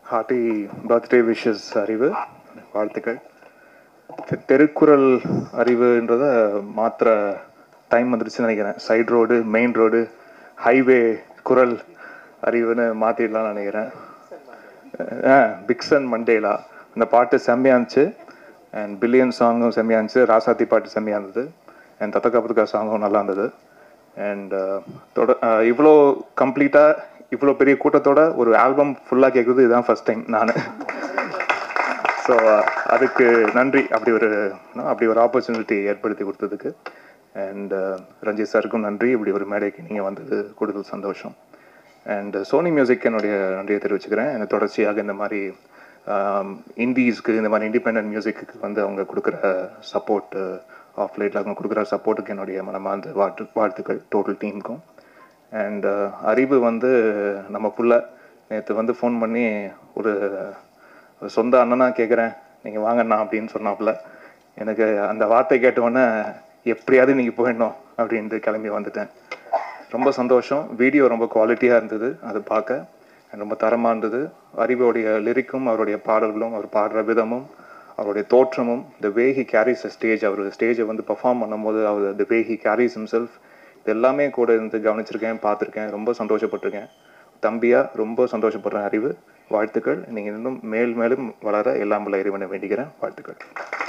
hearty birthday wishes அறிவு வாழ்த்துக்கள் தெ- தெருக்குறள் அறிவுன்றத மாத்திர டைம் வந்துருச்சுன்னு நினைக்கிறேன் side road main road highway குரல் அறிவுன்னு மாற்றிடலாம்னு நினைக்கிறேன் பிக்சன் மண்டேலா அந்த பாட்டு செம்மையா இருந்துச்சு அண்ட் பில்லியன் சாங்கும் செம்மையா இருந்துச்சு ராசாத்தி பாட்டு செம்மையா இருந்தது அண்ட் தத்தக்கா புத்தக்கா சாங்கும் நல்லா இருந்தது அண்ட் தொட அஹ், இவ்வளோ கம்ப்ளீட்டாக இவ்வளோ பெரிய கூட்டத்தோட ஒரு ஆல்பம் ஃபுல்லாக கேட்குறது இதுதான் ஃபர்ஸ்ட் டைம் நான் ஸோ அதுக்கு நன்றி அப்படி ஒரு no, அப்படி ஒரு ஆப்பர்ச்சுனிட்டி ஏற்படுத்தி கொடுத்ததுக்கு அண்ட் ரஞ்சித் சாருக்கும் நன்றி இப்படி ஒரு மேடைக்கு நீங்கள் வந்தது கூடுதல் சந்தோஷம் அண்ட் சோனி மியூசிக் என்னுடைய நன்றியை தெரிவிச்சுக்கிறேன் எனக்கு தொடர்ச்சியாக இந்த மாதிரி இண்டீஸ்க்கு இந்த மாதிரி இண்டிபெண்ட் மியூசிக்கு வந்து அவங்க கொடுக்குற சப்போர்ட் ஆஃப் லைட்டில் அவங்க கொடுக்குற சப்போர்ட்டுக்கு என்னுடைய மனமார்ந்த வாழ்த்து வாழ்த்துக்கள் டோட்டல் டீமுக்கும் அண்ட் அறிவு வந்து நம்ம புள்ள நேற்று வந்து ஃபோன் பண்ணி ஒரு ஒரு சொந்த அண்ணனா கேட்குறேன் நீங்கள் வாங்கண்ணா அப்படின்னு சொன்னாப்புல எனக்கு அந்த வார்த்தை கேட்டவுடனே எப்படியாவது நீங்கள் போயிடணும் அப்படின்ட்டு கிளம்பி வந்துட்டேன் ரொம்ப சந்தோஷம் வீடியோ ரொம்ப குவாலிட்டியாக இருந்தது அது பார்க்க ரொம்ப தரமாக இருந்தது அறிவோடைய லிரிக்கும் அவருடைய பாடல்களும் அவர் பாடுற விதமும் அவருடைய தோற்றமும் the way he carries a stage அவர் ஸ்டேஜை வந்து பெர்ஃபார்ம் பண்ணும்போது அவர் the way he carries himself இது எல்லாமே கூட இருந்து கவனிச்சிருக்கேன் பார்த்துருக்கேன் ரொம்ப சந்தோஷப்பட்டிருக்கேன் தம்பியா ரொம்ப சந்தோஷப்படுறேன் அறிவு வாழ்த்துக்கள் நீங்கள் இன்னும் மேல் மேலும் வளர எல்லாம் உள்ள இறைவனை வேண்டிக்கிறேன் வாழ்த்துக்கள்